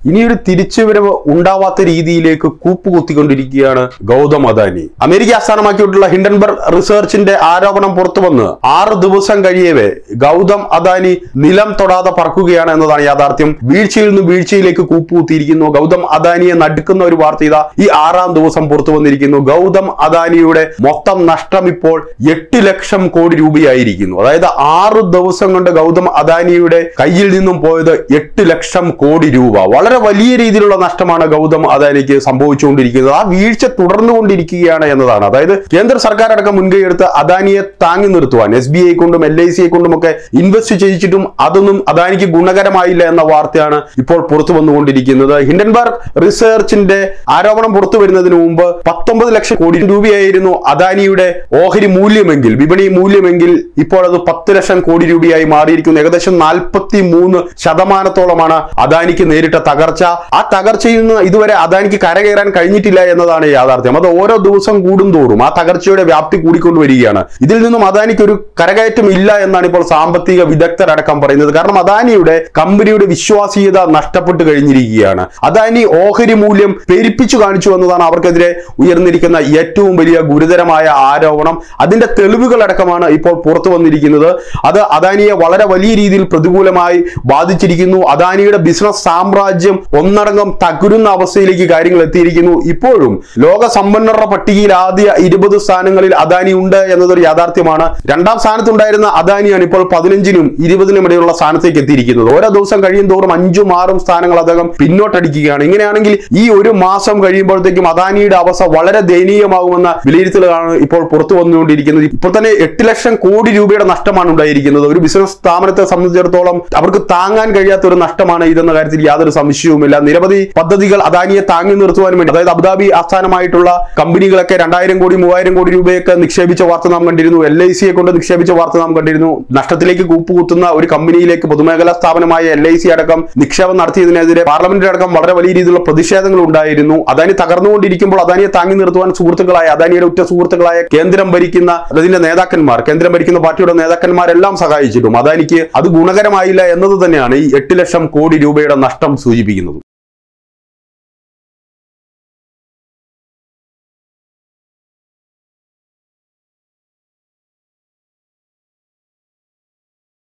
ഇനിയൊരു തിരിച്ചുവരവ് ഉണ്ടാവാത്ത രീതിയിലേക്ക് കൂപ്പുകുത്തിക്കൊണ്ടിരിക്കുകയാണ് ഗൗതം അദാനി അമേരിക്ക ആസ്ഥാനമാക്കിയിട്ടുള്ള ഹിൻഡൻബർഗ് റിസർച്ചിന്റെ ആരോപണം പുറത്തു വന്ന് ആറ് ദിവസം കഴിയവേ ഗൗതം അദാനി നിലം തൊടാതെ പറക്കുകയാണ് എന്നതാണ് യാഥാർത്ഥ്യം വീഴ്ചയിൽ നിന്ന് വീഴ്ചയിലേക്ക് കൂപ്പുകുത്തിയിരിക്കുന്നു ഗൗതം അദാനിയെ നടുക്കുന്ന ഒരു വാർത്ത ഇതാ ഈ ആറാം ദിവസം പുറത്തു വന്നിരിക്കുന്നു ഗൗതം അദാനിയുടെ മൊത്തം നഷ്ടം ഇപ്പോൾ എട്ട് ലക്ഷം കോടി രൂപയായിരിക്കുന്നു അതായത് ആറ് ദിവസം കൊണ്ട് ഗൗതം അദാനിയുടെ കയ്യിൽ നിന്നും പോയത് എട്ട് ലക്ഷം കോടി രൂപ വളരെ വലിയ രീതിയിലുള്ള നഷ്ടമാണ് ഗൗതം അദാനിക്ക് സംഭവിച്ചുകൊണ്ടിരിക്കുന്നത് ആ വീഴ്ച തുടർന്നുകൊണ്ടിരിക്കുകയാണ് എന്നതാണ് അതായത് കേന്ദ്ര സർക്കാർ അടക്കം മുൻകൈ എടുത്ത് അദാനിയെ താങ്ങി നിർത്തുവാൻ എസ് ബി ഐ കൊണ്ടും എൽ ഐ സിയെ കൊണ്ടും ഒക്കെ ഇൻവെസ്റ്റ് ചെയ്യിച്ചിട്ടും അതൊന്നും അദാനിക്ക് ഗുണകരമായില്ല എന്ന വാർത്തയാണ് ഇപ്പോൾ പുറത്തു വന്നുകൊണ്ടിരിക്കുന്നത് ഹിൻഡൻബർഗ് റിസർച്ചിന്റെ ആരോപണം പുറത്തു വരുന്നതിന് മുമ്പ് പത്തൊമ്പത് ലക്ഷം കോടി രൂപയായിരുന്നു അദാനിയുടെ ഓഹരി മൂല്യമെങ്കിൽ വിപണി മൂല്യമെങ്കിൽ ഇപ്പോൾ അത് പത്ത് ലക്ഷം കോടി രൂപയായി മാറിയിരിക്കുന്നു ഏകദേശം നാൽപ്പത്തി മൂന്ന് ശതമാനത്തോളമാണ് അദാനിക്ക് നേരിട്ട തകർച്ച ആ തകർച്ചയിൽ നിന്ന് ഇതുവരെ അദാനിക്ക് കരകയറാൻ കഴിഞ്ഞിട്ടില്ല എന്നതാണ് യാഥാർത്ഥ്യം അത് ഓരോ ദിവസം കൂടുന്തോറും ആ തകർച്ചയുടെ വ്യാപ്തി കൂടിക്കൊണ്ടുവരികയാണ് ഇതിൽ നിന്നും അദാനിക്ക് ഒരു കരകയറ്റം ഇല്ല എന്നാണ് ഇപ്പോൾ സാമ്പത്തിക വിദഗ്ധരടക്കം പറയുന്നത് കാരണം അദാനിയുടെ കമ്പനിയുടെ വിശ്വാസീയത നഷ്ടപ്പെട്ടു കഴിഞ്ഞിരിക്കുകയാണ് അദാനി ഓഹരി മൂല്യം പെരുപ്പിച്ചു കാണിച്ചു എന്നതാണ് അവർക്കെതിരെ ഉയർന്നിരിക്കുന്ന ഏറ്റവും വലിയ ഗുരുതരമായ ആരോപണം അതിന്റെ തെളിവുകളടക്കമാണ് ഇപ്പോൾ പുറത്തു വന്നിരിക്കുന്നത് അത് അദാനിയെ വളരെ വലിയ രീതിയിൽ പ്രതികൂലമായി ബാധിച്ചിരിക്കുന്നു അദാനിയുടെ ബിസിനസ് സാമ്രാജ്യം ഒന്നടങ്കം തകരുന്ന അവസ്ഥയിലേക്ക് കാര്യങ്ങൾ എത്തിയിരിക്കുന്നു ഇപ്പോഴും ലോക സമ്പന്നരുടെ പട്ടികയിൽ ആദ്യ ഇരുപത് സ്ഥാനങ്ങളിൽ അദാനി ഉണ്ട് എന്നതൊരു യാഥാർത്ഥ്യമാണ് രണ്ടാം സ്ഥാനത്തുണ്ടായിരുന്ന അദാനിയാണ് ഇപ്പോൾ പതിനഞ്ചിനും ഇരുപതിനും ഇടയിലുള്ള സ്ഥാനത്തേക്ക് എത്തിയിരിക്കുന്നത് ഓരോ ദിവസം കഴിയും തോറും അഞ്ചും ആറും സ്ഥാനങ്ങൾ അദ്ദേഹം പിന്നോട്ടടിക്കുകയാണ് ഇങ്ങനെയാണെങ്കിൽ ഈ ഒരു മാസം കഴിയുമ്പോഴത്തേക്കും അദാനിയുടെ അവസ്ഥ വളരെ ദയനീയമാകുമെന്ന വിലയിരുത്തലാണ് ഇപ്പോൾ പുറത്തു വന്നുകൊണ്ടിരിക്കുന്നത് ഇപ്പോൾ തന്നെ എട്ട് ലക്ഷം കോടി രൂപയുടെ നഷ്ടമാണ് ഉണ്ടായിരിക്കുന്നത് ഒരു ബിസിനസ് സ്ഥാപനത്തെ സംബന്ധിച്ചിടത്തോളം അവർക്ക് താങ്ങാൻ കഴിയാത്ത ഒരു നഷ്ടമാണ് ഇതെന്ന കാര്യത്തിൽ യാതൊരു സംശയവുമില്ല നിരവധി പദ്ധതികൾ അദാനിയെ താങ്ങി നിർത്തുവാൻ വേണ്ടി അതായത് അബുദാബി ആസ്ഥാനമായിട്ടുള്ള കമ്പനികളൊക്കെ രണ്ടായിരം കോടി മൂവായിരം കോടി രൂപയൊക്കെ നിക്ഷേപിച്ച വാർത്ത നാം കണ്ടിരുന്നു എൽ ഐ സിയെ കൊണ്ട് നിക്ഷേപിച്ച വാർത്ത നാം കണ്ടിരുന്നു നഷ്ടത്തിലേക്ക് കൂപ്പുകുത്തുന്ന ഒരു കമ്പനിയിലേക്ക് പൊതുമേഖലാ സ്ഥാപനമായ എൽ ഐ സി അടക്കം നിക്ഷേപം നടത്തിയതിനെതിരെ പാർലമെന്റിലടക്കം വളരെ വലിയ രീതിയിലുള്ള പ്രതിഷേധങ്ങൾ ഉണ്ടായിരുന്നു അദാനി തകർന്നുകൊണ്ടിരിക്കുമ്പോൾ അദാനിയെ താങ്ങി നിർത്തുവാൻ സുഹൃത്തുക്കളായ അദാനിയുടെ ഉറ്റ സുഹൃത്തുക്കളായ കേന്ദ്രം ഭരിക്കുന്ന അതിന്റെ നേതാക്കന്മാർ കേന്ദ്രം ഭരിക്കുന്ന പാർട്ടിയുടെ നേതാക്കന്മാരെല്ലാം സഹായിച്ചിട്ടും അദാനിക്ക് അത് ഗുണകരമായില്ല എന്നത് തന്നെയാണ് ഈ എട്ട് ലക്ഷം കോടി രൂപയുടെ നഷ്ടം സൂചിപ്പിക്കുന്നത്